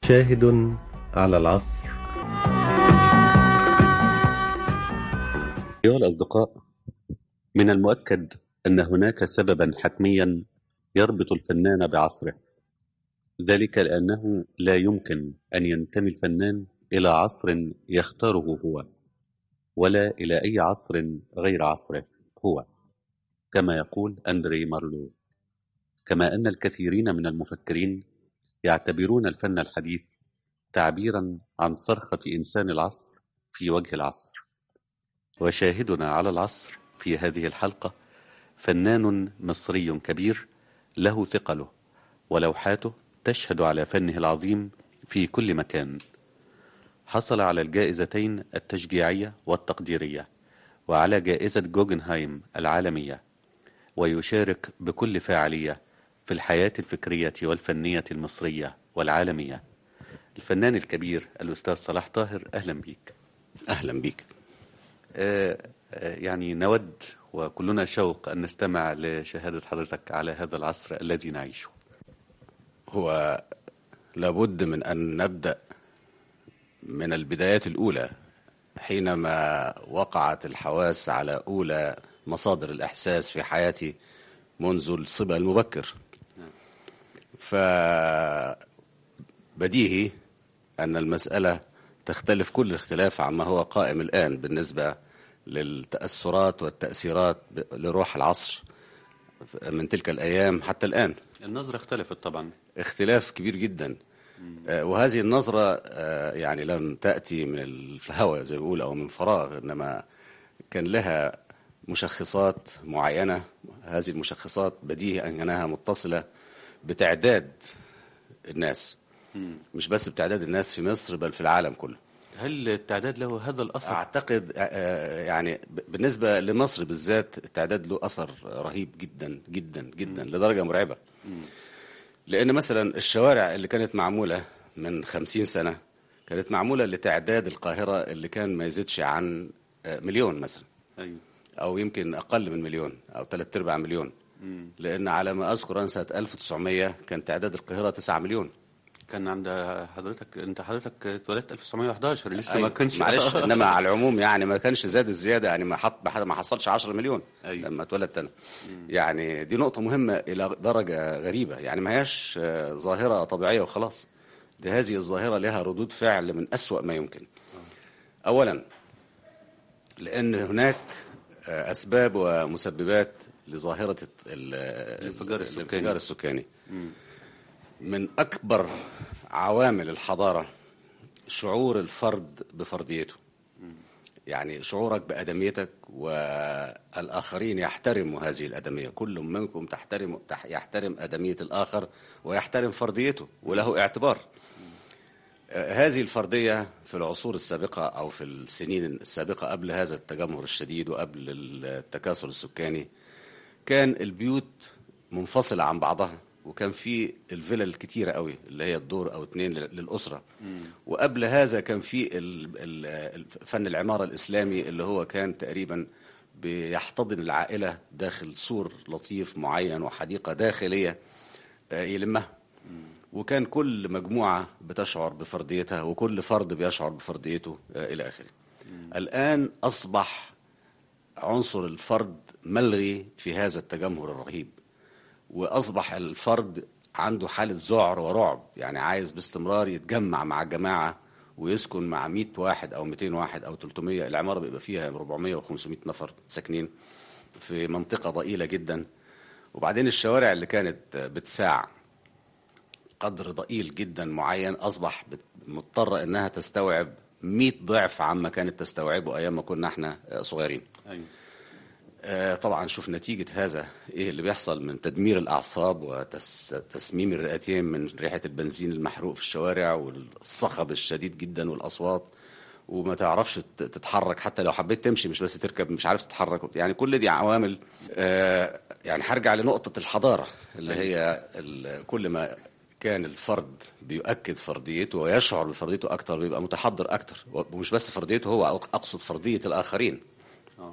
شاهد على العصر أيها الأصدقاء من المؤكد أن هناك سببا حتميا يربط الفنان بعصره ذلك لأنه لا يمكن أن ينتمي الفنان إلى عصر يختاره هو ولا إلى أي عصر غير عصره هو كما يقول أندري مارلو كما أن الكثيرين من المفكرين يعتبرون الفن الحديث تعبيرا عن صرخة إنسان العصر في وجه العصر وشاهدنا على العصر في هذه الحلقة فنان مصري كبير له ثقله ولوحاته تشهد على فنه العظيم في كل مكان حصل على الجائزتين التشجيعية والتقديرية وعلى جائزة جوجنهايم العالمية ويشارك بكل فاعلية في الحياة الفكرية والفنية المصرية والعالمية الفنان الكبير الأستاذ صلاح طاهر أهلا بك أهلا بك آه، آه، يعني نود وكلنا شوق أن نستمع لشهادة حضرتك على هذا العصر الذي نعيشه هو لابد من أن نبدأ من البدايات الأولى حينما وقعت الحواس على أولى مصادر الإحساس في حياتي منذ الصبا المبكر فبديهي أن المسألة تختلف كل الاختلاف عما هو قائم الآن بالنسبة للتأثرات والتأثيرات لروح العصر من تلك الأيام حتى الآن النظرة اختلفت طبعا اختلاف كبير جدا آه، وهذه النظرة آه، يعني لم تأتي من الهوى زي ما بيقول أو من فراغ إنما كان لها مشخصات معينة هذه المشخصات بديهي أنها متصلة بتعداد الناس مش بس بتعداد الناس في مصر بل في العالم كله هل التعداد له هذا الأثر؟ أعتقد آه، يعني ب- بالنسبة لمصر بالذات التعداد له أثر رهيب جدا جدا جدا لدرجة مرعبة لأن مثلا الشوارع اللي كانت معمولة من خمسين سنة كانت معمولة لتعداد القاهرة اللي كان ما يزيدش عن آه، مليون مثلا أيوه أو يمكن أقل من مليون أو ثلاث أرباع مليون لأن على ما أذكر أنا سنة 1900 كان تعداد القاهرة 9 مليون كان عند حضرتك انت حضرتك اتولدت 1911 لسه أيوة، ما كانش معلش انما على العموم يعني ما كانش زاد الزياده يعني ما حط ما حصلش 10 مليون أيوة. لما اتولدت انا يعني دي نقطه مهمه الى درجه غريبه يعني ما هياش آه، ظاهره طبيعيه وخلاص دي هذه الظاهره لها ردود فعل من أسوأ ما يمكن اولا لان هناك آه، اسباب ومسببات لظاهره ال- الانفجار السكاني. الانفجار السكاني من اكبر عوامل الحضاره شعور الفرد بفرديته يعني شعورك بأدميتك والآخرين يحترموا هذه الأدمية كل منكم تحترم تح- يحترم أدمية الآخر ويحترم فرديته وله اعتبار آه، هذه الفردية في العصور السابقة أو في السنين السابقة قبل هذا التجمهر الشديد وقبل التكاثر السكاني كان البيوت منفصلة عن بعضها وكان في الفلل كتيرة قوي اللي هي الدور أو اتنين لل- للأسرة وقبل هذا كان في ال- ال- فن العمارة الإسلامي اللي هو كان تقريبا بيحتضن العائلة داخل سور لطيف معين وحديقة داخلية آه، يلمها وكان كل مجموعة بتشعر بفرديتها وكل فرد بيشعر بفرديته آه، إلى آخره الآن أصبح عنصر الفرد ملغي في هذا التجمهر الرهيب واصبح الفرد عنده حاله ذعر ورعب يعني عايز باستمرار يتجمع مع جماعه ويسكن مع 100 واحد او 200 واحد او 300 العماره بيبقى فيها 400 و500 نفر ساكنين في منطقه ضئيله جدا وبعدين الشوارع اللي كانت بتساع قدر ضئيل جدا معين اصبح بت- مضطره انها تستوعب 100 ضعف عما كانت تستوعبه ايام ما كنا احنا صغيرين أيوه. آه، طبعا شوف نتيجة هذا ايه اللي بيحصل من تدمير الأعصاب وتسميم الرئتين من ريحة البنزين المحروق في الشوارع والصخب الشديد جدا والأصوات وما تعرفش ت- تتحرك حتى لو حبيت تمشي مش بس تركب مش عارف تتحرك يعني كل دي عوامل آه، يعني هرجع لنقطة الحضارة اللي هي ال- كل ما كان الفرد بيؤكد فرديته ويشعر بفرديته أكتر بيبقى متحضر أكتر ومش بس فرديته هو أقصد فردية الآخرين اه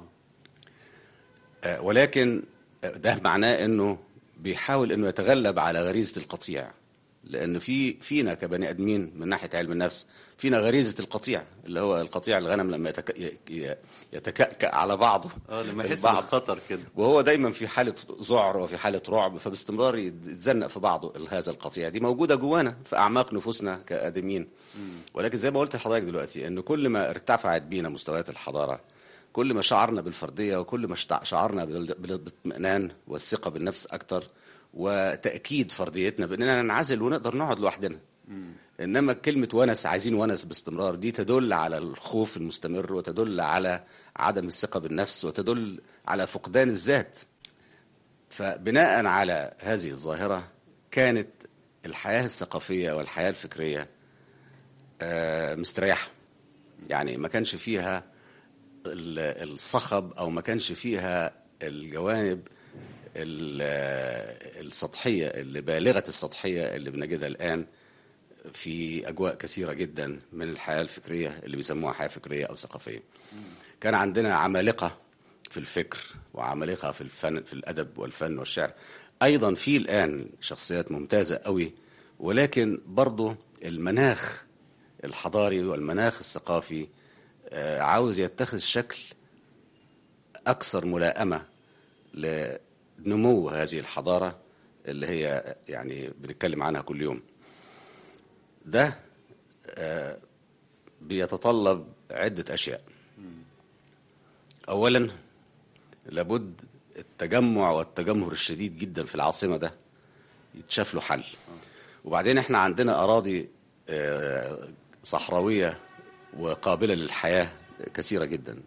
آه، ولكن آه، ده معناه انه بيحاول انه يتغلب على غريزه القطيع لان في فينا كبني ادمين من ناحيه علم النفس فينا غريزه القطيع اللي هو القطيع الغنم لما يتك... ي- ي- يتكأكأ على بعضه اه لما يحس البعض. بالخطر كده وهو دايما في حاله ذعر وفي حاله رعب فباستمرار يتزنق في بعضه هذا القطيع دي موجوده جوانا في اعماق نفوسنا كادمين ولكن زي ما قلت لحضرتك دلوقتي ان كل ما ارتفعت بينا مستويات الحضاره كل ما شعرنا بالفرديه وكل ما شتع- شعرنا بال- بالاطمئنان والثقه بالنفس اكتر وتاكيد فرديتنا باننا ننعزل ونقدر نقعد لوحدنا انما كلمه ونس عايزين ونس باستمرار دي تدل على الخوف المستمر وتدل على عدم الثقه بالنفس وتدل على فقدان الذات فبناء على هذه الظاهره كانت الحياه الثقافيه والحياه الفكريه آه، مستريحه يعني ما كانش فيها ال- الصخب او ما كانش فيها الجوانب ال- آه، السطحيه اللي بالغه السطحيه اللي بنجدها الان في اجواء كثيره جدا من الحياه الفكريه اللي بيسموها حياه فكريه او ثقافيه. كان عندنا عمالقه في الفكر وعمالقه في الفن في الادب والفن والشعر. ايضا في الان شخصيات ممتازه قوي ولكن برضه المناخ الحضاري والمناخ الثقافي آه، عاوز يتخذ شكل اكثر ملائمه لنمو هذه الحضاره اللي هي يعني بنتكلم عنها كل يوم. ده آه، بيتطلب عدة أشياء أولا لابد التجمع والتجمهر الشديد جدا في العاصمة ده يتشاف له حل وبعدين احنا عندنا أراضي آه، صحراوية وقابلة للحياة كثيرة جدا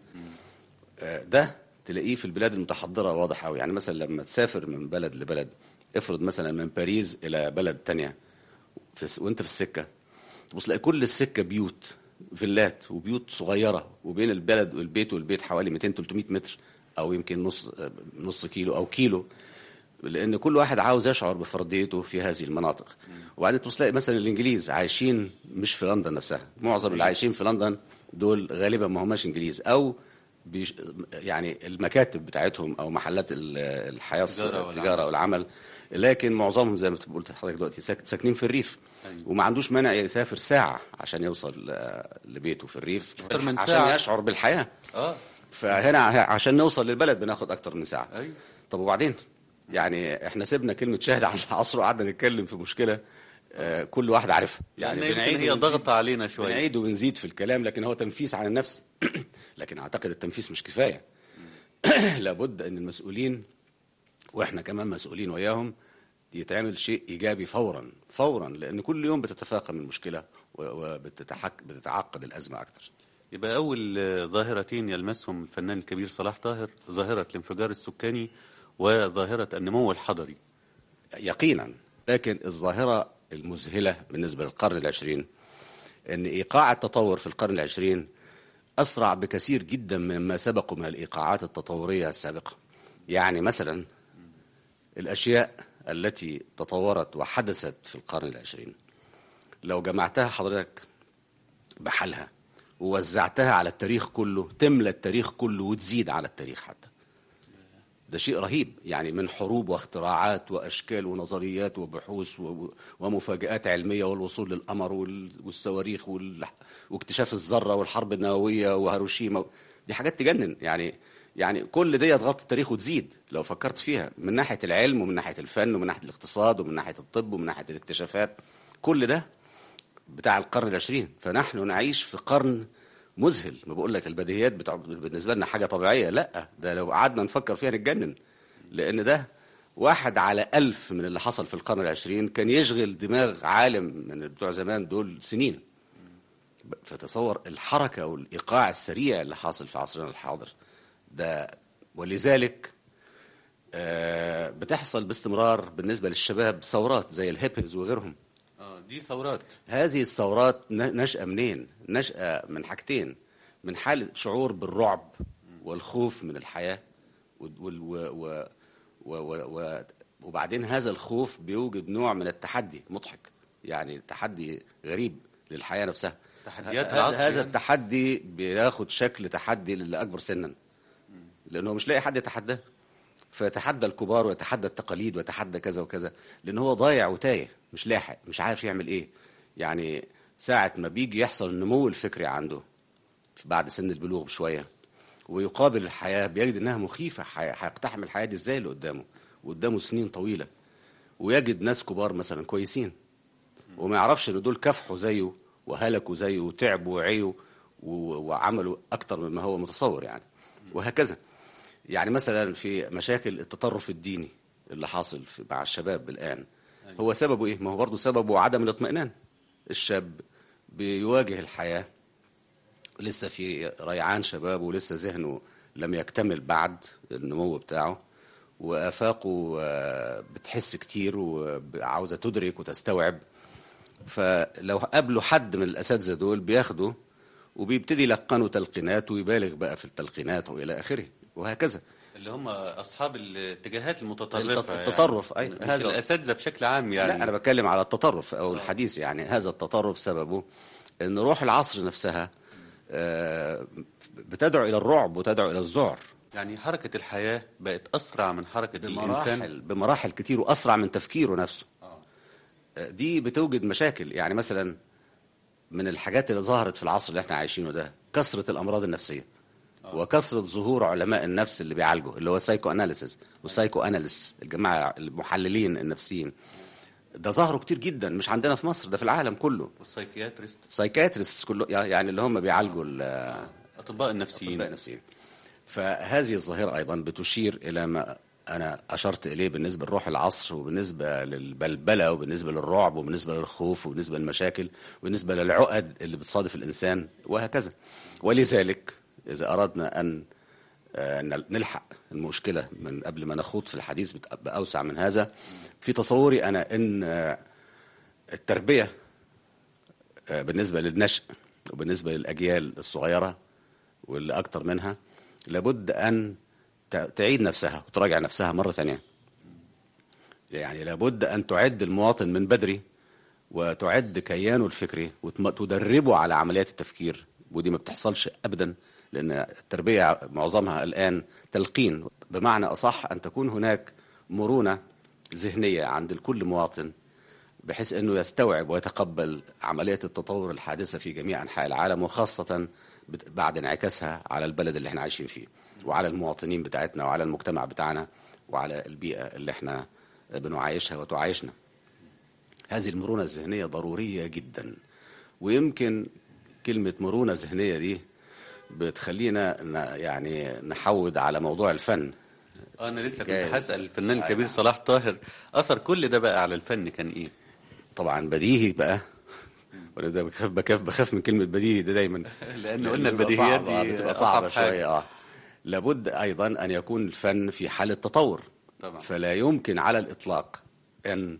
آه، ده تلاقيه في البلاد المتحضرة واضح قوي يعني مثلا لما تسافر من بلد لبلد افرض مثلا من باريس إلى بلد تانية في الس- وانت في السكه تبص تلاقي كل السكه بيوت فيلات وبيوت صغيره وبين البلد والبيت والبيت حوالي 200 300 متر او يمكن نص نص كيلو او كيلو لان كل واحد عاوز يشعر بفرديته في هذه المناطق وبعدين تبص تلاقي مثلا الانجليز عايشين مش في لندن نفسها معظم اللي عايشين في لندن دول غالبا ما هماش انجليز او بيش يعني المكاتب بتاعتهم او محلات ال- الحياه التجارة والعمل. التجاره والعمل لكن معظمهم زي ما قلت لحضرتك دلوقتي ساك- ساكنين في الريف أيوة. وما عندوش مانع يسافر ساعه عشان يوصل آه، لبيته في الريف أكتر من عشان ساعة. يشعر بالحياه اه فهنا ع- عشان نوصل للبلد بناخد اكتر من ساعه ايوه طب وبعدين يعني احنا سيبنا كلمه شاهد على العصر وقعدنا نتكلم في مشكله آه، كل واحد عارفها يعني يعني يمكن هي ونزيد- ضغط علينا شويه بنعيد وبنزيد في الكلام لكن هو تنفيس عن النفس لكن اعتقد التنفيس مش كفايه لابد ان المسؤولين واحنا كمان مسؤولين وياهم يتعمل شيء ايجابي فورا فورا لان كل يوم بتتفاقم المشكله وبتتحك بتتعقد الازمه اكتر يبقى أول آه، ظاهرتين يلمسهم الفنان الكبير صلاح طاهر ظاهرة الانفجار السكاني وظاهرة النمو الحضري يقينا لكن الظاهرة المذهلة بالنسبة للقرن العشرين أن إيقاع التطور في القرن العشرين أسرع بكثير جدا مما سبقه من الإيقاعات التطورية السابقة يعني مثلا الأشياء التي تطورت وحدثت في القرن العشرين لو جمعتها حضرتك بحالها ووزعتها على التاريخ كله تملى التاريخ كله وتزيد على التاريخ حتى ده شيء رهيب يعني من حروب واختراعات واشكال ونظريات وبحوث و- ومفاجات علميه والوصول للقمر وال- والصواريخ وال- واكتشاف الذره والحرب النوويه وهيروشيما دي حاجات تجنن يعني يعني كل دي تغطي التاريخ وتزيد لو فكرت فيها من ناحيه العلم ومن ناحيه الفن ومن ناحيه الاقتصاد ومن ناحيه الطب ومن ناحيه الاكتشافات كل ده بتاع القرن العشرين فنحن نعيش في قرن مذهل ما بقول لك البديهيات بتاع بالنسبه لنا حاجه طبيعيه لا ده لو قعدنا نفكر فيها نتجنن لان ده واحد على ألف من اللي حصل في القرن العشرين كان يشغل دماغ عالم من بتوع زمان دول سنين فتصور الحركة والإيقاع السريع اللي حاصل في عصرنا الحاضر ده ولذلك آه، بتحصل باستمرار بالنسبة للشباب ثورات زي الهيبرز وغيرهم اه دي ثورات هذه الثورات ن- نشأة منين؟ نشأة من حاجتين من حالة شعور بالرعب والخوف من الحياة وال- وال- و و و و و وبعدين هذا الخوف بيوجد نوع من التحدي مضحك يعني تحدي غريب للحياة نفسها تحديات هذا- العصر هذا يعني. التحدي بياخد شكل تحدي للي أكبر سنا لأنه مش لاقي حد يتحداه فيتحدى الكبار ويتحدى التقاليد ويتحدى كذا وكذا لأن هو ضايع وتايه مش لاحق مش عارف يعمل ايه يعني ساعة ما بيجي يحصل النمو الفكري عنده بعد سن البلوغ بشوية ويقابل الحياة بيجد انها مخيفة حي- هيقتحم الحياة دي ازاي اللي قدامه وقدامه سنين طويلة ويجد ناس كبار مثلا كويسين وما يعرفش ان دول كافحوا زيه وهلكوا زيه وتعبوا وعيوا و- وعملوا اكتر مما هو متصور يعني وهكذا يعني مثلا في مشاكل التطرف الديني اللي حاصل في مع الشباب الان هو سببه ايه ما هو برضه سببه عدم الاطمئنان الشاب بيواجه الحياه لسه في ريعان شباب ولسه ذهنه لم يكتمل بعد النمو بتاعه وآفاقه آه، بتحس كتير وعاوزة تدرك وتستوعب فلو قابلوا حد من الأساتذة دول بياخده وبيبتدي يلقنوا تلقينات ويبالغ بقى في التلقينات وإلى آخره وهكذا اللي هم اصحاب الاتجاهات المتطرفه التطرف، يعني. أي، مش هذا- الاساتذه بشكل عام يعني لا أنا بتكلم على التطرف أو الحديث يعني هذا التطرف سببه أن روح العصر نفسها آه، بتدعو إلى الرعب وتدعو إلى الذعر يعني حركه الحياه بقت اسرع من حركه الانسان بمراحل بمراحل كتير واسرع من تفكيره نفسه دي بتوجد مشاكل يعني مثلا من الحاجات اللي ظهرت في العصر اللي احنا عايشينه ده كثره الامراض النفسيه وكثره ظهور علماء النفس اللي بيعالجوا اللي هو السايكو اناليسيس والسايكو اناليس الجماعه المحللين النفسيين ده ظهروا كتير جدا مش عندنا في مصر ده في العالم كله والسايكياتريست سايكاتريست كله يعني اللي هم بيعالجوا ال- اطباء النفسيين اطباء نفسيين فهذه الظاهره ايضا بتشير الى ما انا اشرت اليه بالنسبه لروح العصر وبالنسبه للبلبله وبالنسبه للرعب وبالنسبه للخوف وبالنسبه للمشاكل وبالنسبه للعقد اللي بتصادف الانسان وهكذا ولذلك اذا اردنا ان آه، نل- نلحق المشكله من قبل ما نخوض في الحديث بت- باوسع من هذا في تصوري انا ان آه، التربيه آه، بالنسبه للنشء وبالنسبه للاجيال الصغيره واللي أكتر منها لابد أن تع- تعيد نفسها وتراجع نفسها مرة ثانية يعني لابد أن تعد المواطن من بدري وتعد كيانه الفكري وتدربه على عمليات التفكير ودي ما بتحصلش أبدا لأن التربية معظمها الآن تلقين بمعنى أصح أن تكون هناك مرونة ذهنية عند كل مواطن بحيث انه يستوعب ويتقبل عمليه التطور الحادثه في جميع انحاء العالم وخاصه بت- بعد انعكاسها على البلد اللي احنا عايشين فيه وعلى المواطنين بتاعتنا وعلى المجتمع بتاعنا وعلى البيئه اللي احنا بنعايشها وتعايشنا. هذه المرونه الذهنيه ضروريه جدا ويمكن كلمه مرونه ذهنيه دي بتخلينا ن- يعني نحود على موضوع الفن آه، انا لسه كنت جايز. هسال الفنان الكبير صلاح طاهر اثر كل ده بقى على الفن كان ايه طبعا بديهي بقى وانا ده بخاف بخاف بخاف من كلمه بديهي ده دايما لأن قلنا بتبقى البديهيات صعبة، دي بتبقى أصعب صعبه حاجة. شويه اه لابد ايضا ان يكون الفن في حاله تطور طبعا. فلا يمكن على الاطلاق ان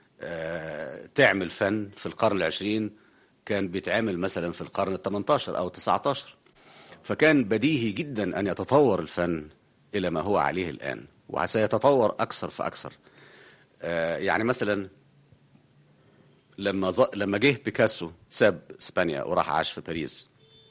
آه تعمل فن في القرن العشرين كان بيتعمل مثلا في القرن ال 18 او 19 فكان بديهي جدا ان يتطور الفن الى ما هو عليه الان وسيتطور اكثر فاكثر آه يعني مثلا لما ز... لما جه بيكاسو ساب اسبانيا وراح عاش في باريس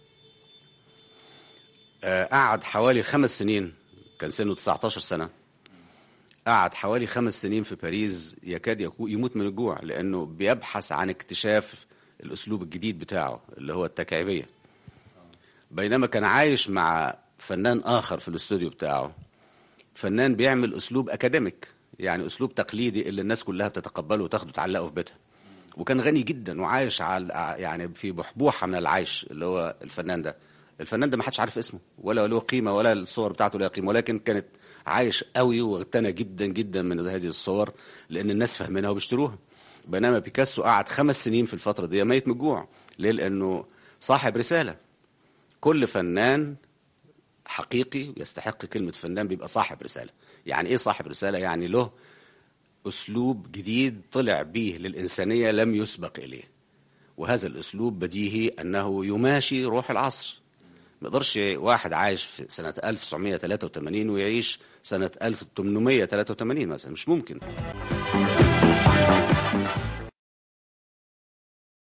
آه قعد حوالي خمس سنين كان سنه 19 سنه قعد حوالي خمس سنين في باريس يكاد يكو- يموت من الجوع لانه بيبحث عن اكتشاف الاسلوب الجديد بتاعه اللي هو التكعيبيه بينما كان عايش مع فنان اخر في الاستوديو بتاعه فنان بيعمل اسلوب اكاديميك يعني اسلوب تقليدي اللي الناس كلها بتتقبله وتاخده تعلقه في بيتها وكان غني جدا وعايش على يعني في بحبوحه من العيش اللي هو الفنان ده الفنان ده ما حدش عارف اسمه ولا له قيمه ولا الصور بتاعته لها قيمه ولكن كانت عايش قوي واغتنى جدا جدا من هذه الصور لان الناس فاهمينها وبيشتروها بينما بيكاسو قعد خمس سنين في الفتره دي ميت من الجوع ليه لانه صاحب رساله كل فنان حقيقي يستحق كلمة فنان بيبقى صاحب رسالة يعني ايه صاحب رسالة يعني له اسلوب جديد طلع بيه للإنسانية لم يسبق إليه وهذا الاسلوب بديهي انه يماشي روح العصر ما يقدرش واحد عايش في سنة 1983 ويعيش سنة 1883 مثلا مش ممكن